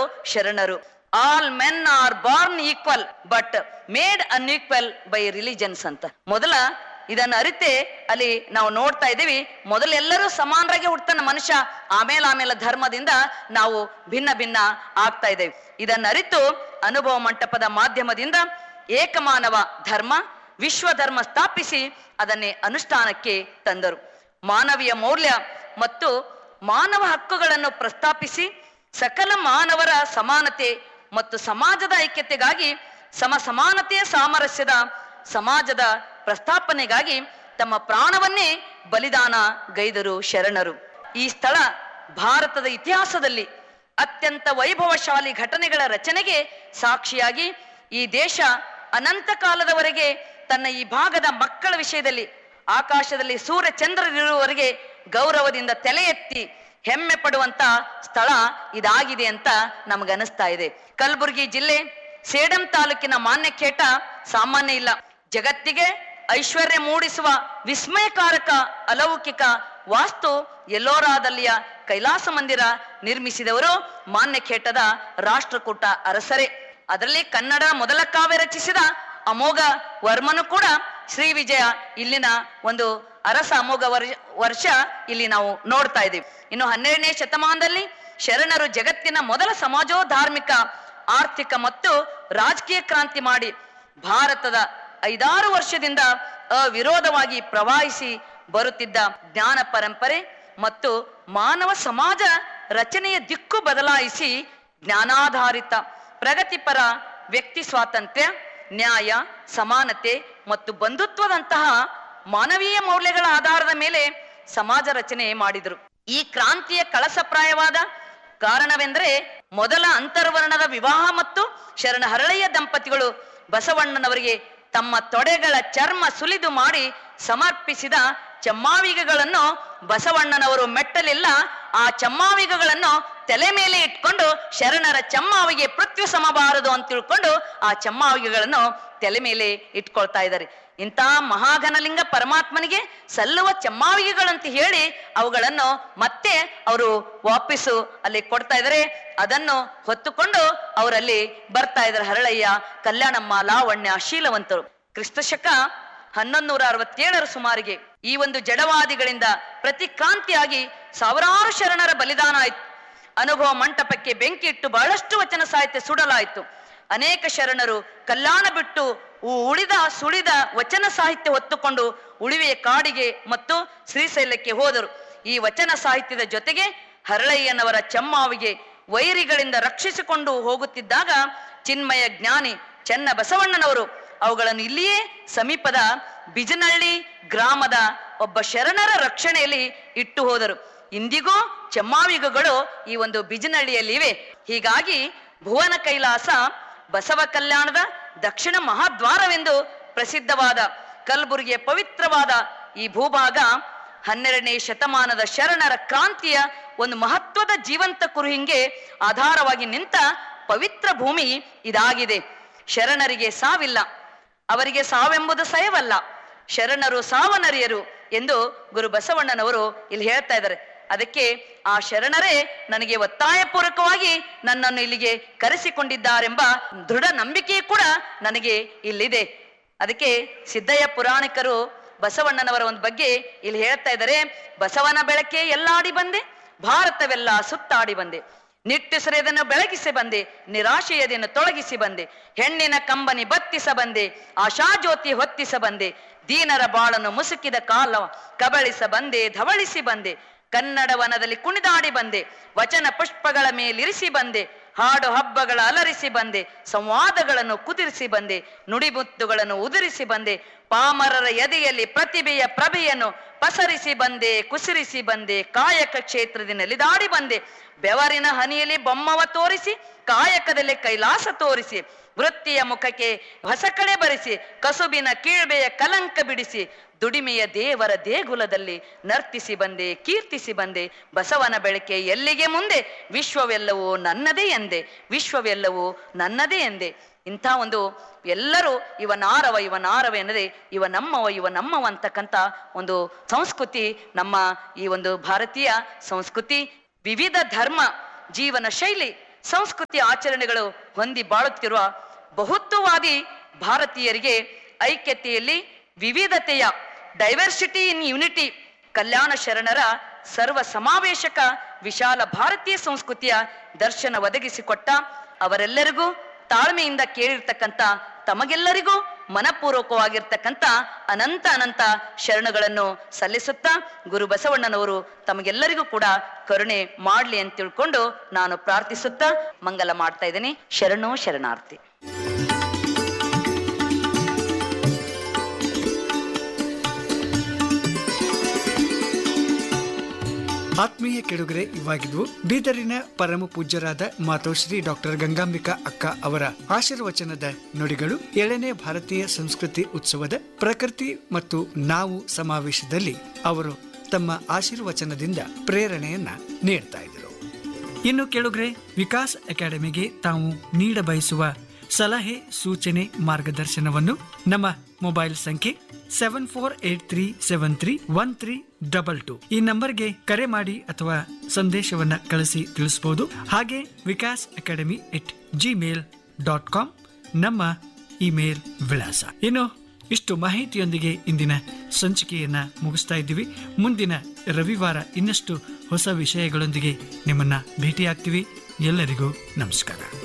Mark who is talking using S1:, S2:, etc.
S1: ಶರಣರು all men are born equal but made unequal by religions ಅಂತ ಮೊದಲ ಇದನ್ನ ಅರಿತೆ ಅಲ್ಲಿ ನಾವು ನೋಡ್ತಾ ಇದ್ದೀವಿ ಮೊದಲೆಲ್ಲರೂ ಸಮಾನರಾಗಿ ಹುಡ್ತಾನ ಮನುಷ್ಯ ಆಮೇಲೆ ಆಮೇಲೆ ಧರ್ಮದಿಂದ ನಾವು ಭಿನ್ನ ಭಿನ್ನ ಆಗ್ತಾ ಇದ್ದೇವೆ ಇದನ್ನ ಅರಿತು ಅನುಭವ ಮಂಟಪದ ಮಾಧ್ಯಮದಿಂದ ಏಕಮಾನವ ಧರ್ಮ ವಿಶ್ವ ಧರ್ಮ ಸ್ಥಾಪಿಸಿ ಅದನ್ನೇ ಅನುಷ್ಠಾನಕ್ಕೆ ತಂದರು ಮಾನವೀಯ ಮೌಲ್ಯ ಮತ್ತು ಮಾನವ ಹಕ್ಕುಗಳನ್ನು ಪ್ರಸ್ತಾಪಿಸಿ ಸಕಲ ಮಾನವರ ಸಮಾನತೆ ಮತ್ತು ಸಮಾಜದ ಐಕ್ಯತೆಗಾಗಿ ಸಮ ಸಮಾನತೆಯ ಸಾಮರಸ್ಯದ ಸಮಾಜದ ಪ್ರಸ್ತಾಪನೆಗಾಗಿ ತಮ್ಮ ಪ್ರಾಣವನ್ನೇ ಬಲಿದಾನ ಗೈದರು ಶರಣರು ಈ ಸ್ಥಳ ಭಾರತದ ಇತಿಹಾಸದಲ್ಲಿ ಅತ್ಯಂತ ವೈಭವಶಾಲಿ ಘಟನೆಗಳ ರಚನೆಗೆ ಸಾಕ್ಷಿಯಾಗಿ ಈ ದೇಶ ಅನಂತ ಕಾಲದವರೆಗೆ ತನ್ನ ಈ ಭಾಗದ ಮಕ್ಕಳ ವಿಷಯದಲ್ಲಿ ಆಕಾಶದಲ್ಲಿ ಸೂರ್ಯ ಚಂದ್ರರಿರುವವರೆಗೆ ಗೌರವದಿಂದ ತಲೆ ಎತ್ತಿ ಹೆಮ್ಮೆ ಪಡುವಂತ ಸ್ಥಳ ಇದಾಗಿದೆ ಅಂತ ನಮಗನಿಸ್ತಾ ಇದೆ ಕಲಬುರಗಿ ಜಿಲ್ಲೆ ಸೇಡಂ ತಾಲೂಕಿನ ಮಾನ್ಯಖೇಟ ಸಾಮಾನ್ಯ ಇಲ್ಲ ಜಗತ್ತಿಗೆ ಐಶ್ವರ್ಯ ಮೂಡಿಸುವ ವಿಸ್ಮಯಕಾರಕ ಅಲೌಕಿಕ ವಾಸ್ತು ಎಲ್ಲೋರಾದಲ್ಲಿಯ ಕೈಲಾಸ ಮಂದಿರ ನಿರ್ಮಿಸಿದವರು ಮಾನ್ಯಖೇಟದ ರಾಷ್ಟ್ರಕೂಟ ಅರಸರೇ ಅದರಲ್ಲಿ ಕನ್ನಡ ಮೊದಲ ಕಾವ್ಯ ರಚಿಸಿದ ಅಮೋಘ ವರ್ಮನು ಕೂಡ ಶ್ರೀ ವಿಜಯ ಇಲ್ಲಿನ ಒಂದು ಅರಸ ಅಮೋಘ ವರ್- ವರ್ಷ ಇಲ್ಲಿ ನಾವು ನೋಡ್ತಾ ಇದ್ದೀವಿ ಇನ್ನು ಹನ್ನೆರಡನೇ ಶತಮಾನದಲ್ಲಿ ಶರಣರು ಜಗತ್ತಿನ ಮೊದಲ ಸಮಾಜೋಧಾರ್ಮಿಕ ಆರ್ಥಿಕ ಮತ್ತು ರಾಜಕೀಯ ಕ್ರಾಂತಿ ಮಾಡಿ ಭಾರತದ ಐದಾರು ವರ್ಷದಿಂದ ಅವಿರೋಧವಾಗಿ ಪ್ರವಾಹಿಸಿ ಬರುತ್ತಿದ್ದ ಜ್ಞಾನ ಪರಂಪರೆ ಮತ್ತು ಮಾನವ ಸಮಾಜ ರಚನೆಯ ದಿಕ್ಕು ಬದಲಾಯಿಸಿ ಜ್ಞಾನಾಧಾರಿತ ಪ್ರಗತಿಪರ ವ್ಯಕ್ತಿ ಸ್ವಾತಂತ್ರ್ಯ ನ್ಯಾಯ ಸಮಾನತೆ ಮತ್ತು ಬಂಧುತ್ವದಂತಹ ಮಾನವೀಯ ಮೌಲ್ಯಗಳ ಆಧಾರದ ಮೇಲೆ ಸಮಾಜ ರಚನೆ ಮಾಡಿದರು ಈ ಕ್ರಾಂತಿಯ ಕಳಸಪ್ರಾಯವಾದ ಕಾರಣವೆಂದರೆ ಮೊದಲ ಅಂತರ್ವರ್ಣದ ವಿವಾಹ ಮತ್ತು ಶರಣ ಹರಳಯ್ಯ ದಂಪತಿಗಳು ಬಸವಣ್ಣನವರಿಗೆ ತಮ್ಮ ತೊಡೆಗಳ ಚರ್ಮ ಸುಲಿದು ಮಾಡಿ ಸಮರ್ಪಿಸಿದ ಚಮ್ಮಾವಿಗೆಗಳನ್ನು ಬಸವಣ್ಣನವರು ಮೆಟ್ಟಲಿಲ್ಲ ಆ ಚಮ್ಮಾವಿಗೆಗಳನ್ನು ತಲೆ ಮೇಲೆ ಇಟ್ಕೊಂಡು ಶರಣರ ಚಮ್ಮಾವಿಗೆ ಪೃಥ್ವಿ ಸಮಬಾರದು ಅಂತ ತಿಳ್ಕೊಂಡು ಆ ಚಮ್ಮಾವಿಗೆಗಳನ್ನು ತಲೆ ಮೇಲೆ ಇಟ್ಕೊಳ್ತಾ ಇದ್ದಾರೆ ಇಂತಹ ಮಹಾಘನಲಿಂಗ ಪರಮಾತ್ಮನಿಗೆ ಸಲ್ಲುವ ಚಮ್ಮಾವಿಗೆಗಳಂತ ಹೇಳಿ ಅವುಗಳನ್ನು ಮತ್ತೆ ಅವರು ವಾಪಸ್ಸು ಅಲ್ಲಿ ಕೊಡ್ತಾ ಇದ್ದಾರೆ ಅದನ್ನು ಹೊತ್ತುಕೊಂಡು ಅವರಲ್ಲಿ ಬರ್ತಾ ಇದ್ದಾರೆ ಹರಳಯ್ಯ ಕಲ್ಯಾಣಮ್ಮ ಲಾವಣ್ಯ ಶೀಲವಂತರು ಕ್ರಿಸ್ತಶಕ ಹನ್ನೊಂದು ನೂರ ಅರವತ್ತೇಳರ ಸುಮಾರಿಗೆ ಈ ಒಂದು ಜಡವಾದಿಗಳಿಂದ ಪ್ರತಿಕ್ರಾಂತಿಯಾಗಿ ಸಾವಿರಾರು ಶರಣರ ಬಲಿದಾನ ಆಯ್ತು ಅನುಭವ ಮಂಟಪಕ್ಕೆ ಬೆಂಕಿ ಇಟ್ಟು ಬಹಳಷ್ಟು ವಚನ ಸಾಹಿತ್ಯ ಸುಡಲಾಯಿತು ಅನೇಕ ಶರಣರು ಕಲ್ಯಾಣ ಬಿಟ್ಟು ಉ- ಉಳಿದ ಸುಳಿದ ವಚನ ಸಾಹಿತ್ಯ ಹೊತ್ತುಕೊಂಡು ಉಳಿವೆಯ ಕಾಡಿಗೆ ಮತ್ತು ಶ್ರೀಶೈಲಕ್ಕೆ ಹೋದರು ಈ ವಚನ ಸಾಹಿತ್ಯದ ಜೊತೆಗೆ ಹರಳಯ್ಯನವರ ಚಮ್ಮಾವಿಗೆ ವೈರಿಗಳಿಂದ ರಕ್ಷಿಸಿಕೊಂಡು ಹೋಗುತ್ತಿದ್ದಾಗ ಚಿನ್ಮಯ ಜ್ಞಾನಿ ಚೆನ್ನ ಬಸವಣ್ಣನವರು ಅವುಗಳನ್ನು ಇಲ್ಲಿಯೇ ಸಮೀಪದ ಬಿಜನಹಳ್ಳಿ ಗ್ರಾಮದ ಒಬ್ಬ ಶರಣರ ರಕ್ಷಣೆಯಲ್ಲಿ ಇಟ್ಟು ಹೋದರು ಇಂದಿಗೂ ಚಮ್ಮಾವಿಗುಗಳು ಈ ಒಂದು ಬಿಜನಹಳ್ಳಿಯಲ್ಲಿ ಇವೆ ಹೀಗಾಗಿ ಭುವನ ಕೈಲಾಸ ಬಸವ ಕಲ್ಯಾಣದ ದಕ್ಷಿಣ ಮಹಾದ್ವಾರವೆಂದು ಪ್ರಸಿದ್ಧವಾದ ಕಲಬುರಗಿಯ ಪವಿತ್ರವಾದ ಈ ಭೂಭಾಗ ಹನ್ನೆರಡನೇ ಶತಮಾನದ ಶರಣರ ಕ್ರಾಂತಿಯ ಒಂದು ಮಹತ್ವದ ಜೀವಂತ ಕುರುಹಿಂಗೆ ಆಧಾರವಾಗಿ ನಿಂತ ಪವಿತ್ರ ಭೂಮಿ ಇದಾಗಿದೆ ಶರಣರಿಗೆ ಸಾವಿಲ್ಲ ಅವರಿಗೆ ಸಾವೆಂಬುದು ಸಯವಲ್ಲ ಶರಣರು ಸಾವನರಿಯರು ಎಂದು ಗುರು ಬಸವಣ್ಣನವರು ಇಲ್ಲಿ ಹೇಳ್ತಾ ಇದ್ದಾರೆ ಅದಕ್ಕೆ ಆ ಶರಣರೇ ನನಗೆ ಒತ್ತಾಯಪೂರ್ವಕವಾಗಿ ನನ್ನನ್ನು ಇಲ್ಲಿಗೆ ಕರೆಸಿಕೊಂಡಿದ್ದಾರೆಂಬ ದೃಢ ನಂಬಿಕೆ ಕೂಡ ನನಗೆ ಇಲ್ಲಿದೆ ಅದಕ್ಕೆ ಸಿದ್ದಯ್ಯ ಪುರಾಣಿಕರು ಬಸವಣ್ಣನವರ ಒಂದು ಬಗ್ಗೆ ಇಲ್ಲಿ ಹೇಳ್ತಾ ಇದ್ದಾರೆ ಬಸವನ ಬೆಳಕೆ ಎಲ್ಲಾಡಿ ಬಂದೆ ಭಾರತವೆಲ್ಲ ಸುತ್ತಾಡಿ ಬಂದೆ ನಿಟ್ಟುಸಿರೆದನ್ನು ಬೆಳಗಿಸಿ ಬಂದೆ ನಿರಾಶೆಯದನ್ನು ತೊಳಗಿಸಿ ಬಂದೆ ಹೆಣ್ಣಿನ ಕಂಬನಿ ಬತ್ತಿಸ ಬಂದೆ ಆಶಾಜ್ಯೋತಿ ಹೊತ್ತಿಸ ಬಂದೆ ದೀನರ ಬಾಳನ್ನು ಮುಸುಕಿದ ಕಾಲ ಕಬಳಿಸ ಬಂದೆ ಧವಳಿಸಿ ಬಂದೆ ಕನ್ನಡ ವನದಲ್ಲಿ ಕುಣಿದಾಡಿ ಬಂದೆ ವಚನ ಪುಷ್ಪಗಳ ಮೇಲಿರಿಸಿ ಬಂದೆ ಹಾಡು ಹಬ್ಬಗಳ ಅಲರಿಸಿ ಬಂದೆ ಸಂವಾದಗಳನ್ನು ಕುದಿರಿಸಿ ಬಂದೆ ನುಡಿಮುತ್ತುಗಳನ್ನು ಉದುರಿಸಿ ಬಂದೆ ಪಾಮರರ ಎದೆಯಲ್ಲಿ ಪ್ರತಿಭೆಯ ಪ್ರಭೆಯನ್ನು ಪಸರಿಸಿ ಬಂದೆ ಕುಸಿರಿಸಿ ಬಂದೆ ಕಾಯಕ ಕ್ಷೇತ್ರದಿಂದ ನೆಲಿದಾಡಿ ಬಂದೆ ಬೆವರಿನ ಹನಿಯಲ್ಲಿ ಬೊಮ್ಮವ ತೋರಿಸಿ ಕಾಯಕದಲ್ಲಿ ಕೈಲಾಸ ತೋರಿಸಿ ವೃತ್ತಿಯ ಮುಖಕ್ಕೆ ಹೊಸ ಕಳೆ ಬರೆಸಿ ಕಸುಬಿನ ಕೀಳ್ಬೆಯ ಕಲಂಕ ಬಿಡಿಸಿ ದುಡಿಮೆಯ ದೇವರ ದೇಗುಲದಲ್ಲಿ ನರ್ತಿಸಿ ಬಂದೆ ಕೀರ್ತಿಸಿ ಬಂದೆ ಬಸವನ ಬೆಳಕೆ ಎಲ್ಲಿಗೆ ಮುಂದೆ ವಿಶ್ವವೆಲ್ಲವೂ ನನ್ನದೇ ಎಂದೆ ವಿಶ್ವವೆಲ್ಲವೂ ನನ್ನದೇ ಎಂದೆ ಇಂಥ ಒಂದು ಎಲ್ಲರೂ ಇವ ನಾರವ ಇವ ನಾರವ ಎನ್ನದೆ ಇವ ನಮ್ಮವ ಇವ ನಮ್ಮವ ಅಂತಕ್ಕಂಥ ಒಂದು ಸಂಸ್ಕೃತಿ ನಮ್ಮ ಈ ಒಂದು ಭಾರತೀಯ ಸಂಸ್ಕೃತಿ ವಿವಿಧ ಧರ್ಮ ಜೀವನ ಶೈಲಿ ಸಂಸ್ಕೃತಿ ಆಚರಣೆಗಳು ಹೊಂದಿ ಬಾಳುತ್ತಿರುವ ಬಹುತ್ವವಾದಿ ಭಾರತೀಯರಿಗೆ ಐಕ್ಯತೆಯಲ್ಲಿ ವಿವಿಧತೆಯ ಡೈವರ್ಸಿಟಿ ಇನ್ ಯುನಿಟಿ ಕಲ್ಯಾಣ ಶರಣರ ಸರ್ವ ಸಮಾವೇಶಕ ವಿಶಾಲ ಭಾರತೀಯ ಸಂಸ್ಕೃತಿಯ ದರ್ಶನ ಒದಗಿಸಿಕೊಟ್ಟ ಅವರೆಲ್ಲರಿಗೂ ತಾಳ್ಮೆಯಿಂದ ಕೇಳಿರ್ತಕ್ಕಂಥ ತಮಗೆಲ್ಲರಿಗೂ ಮನಪೂರ್ವಕವಾಗಿರ್ತಕ್ಕಂಥ ಅನಂತ ಅನಂತ ಶರಣಗಳನ್ನು ಸಲ್ಲಿಸುತ್ತಾ ಗುರು ಬಸವಣ್ಣನವರು ತಮಗೆಲ್ಲರಿಗೂ ಕೂಡ ಕರುಣೆ ಮಾಡ್ಲಿ ಅಂತ ತಿಳ್ಕೊಂಡು ನಾನು ಪ್ರಾರ್ಥಿಸುತ್ತಾ ಮಂಗಲ ಮಾಡ್ತಾ ಇದ್ದೀನಿ ಶರಣೋ ಶರಣಾರ್ಥಿ
S2: ಆತ್ಮೀಯ ಕೆಡುಗರೆ ಇವಾಗಿದ್ವು ಬೀದರಿನ ಪರಮ ಪೂಜ್ಯರಾದ ಮಾತೋಶ್ರೀ ಡಾಕ್ಟರ್ ಗಂಗಾಂಬಿಕಾ ಅಕ್ಕ ಅವರ ಆಶೀರ್ವಚನದ ನುಡಿಗಳು ಏಳನೇ ಭಾರತೀಯ ಸಂಸ್ಕೃತಿ ಉತ್ಸವದ ಪ್ರಕೃತಿ ಮತ್ತು ನಾವು ಸಮಾವೇಶದಲ್ಲಿ ಅವರು ತಮ್ಮ ಆಶೀರ್ವಚನದಿಂದ ಪ್ರೇರಣೆಯನ್ನ ನೀಡ್ತಾ ಇದ್ರು ಇನ್ನು ಕೆಳುಗ್ರೆ ವಿಕಾಸ್ ಅಕಾಡೆಮಿಗೆ ತಾವು ನೀಡ ಬಯಸುವ ಸಲಹೆ ಸೂಚನೆ ಮಾರ್ಗದರ್ಶನವನ್ನು ನಮ್ಮ ಮೊಬೈಲ್ ಸಂಖ್ಯೆ seven four eight three seven three one three double two ಈ ನಂಬರ್ಗೆ ಕರೆ ಮಾಡಿ ಅಥವಾ ಸಂದೇಶವನ್ನ ಕಳಿಸಿ ತಿಳಿಸಬಹುದು ಹಾಗೆ Vikas academy at Gmail dot com ನಮ್ಮ ಇಮೇಲ್ ವಿಳಾಸ ಇನ್ನು ಇಷ್ಟು ಮಾಹಿತಿಯೊಂದಿಗೆ ಇಂದಿನ ಸಂಚಿಕೆಯನ್ನ ಮುಗಿಸ್ತಾ ಇದ್ದೀವಿ ಮುಂದಿನ ರವಿವಾರ ಇನ್ನಷ್ಟು ಹೊಸ ವಿಷಯಗಳೊಂದಿಗೆ ನಿಮ್ಮನ್ನ ಭೇಟಿಯಾಗ್ತೀವಿ ಎಲ್ಲರಿಗೂ ನಮಸ್ಕಾರ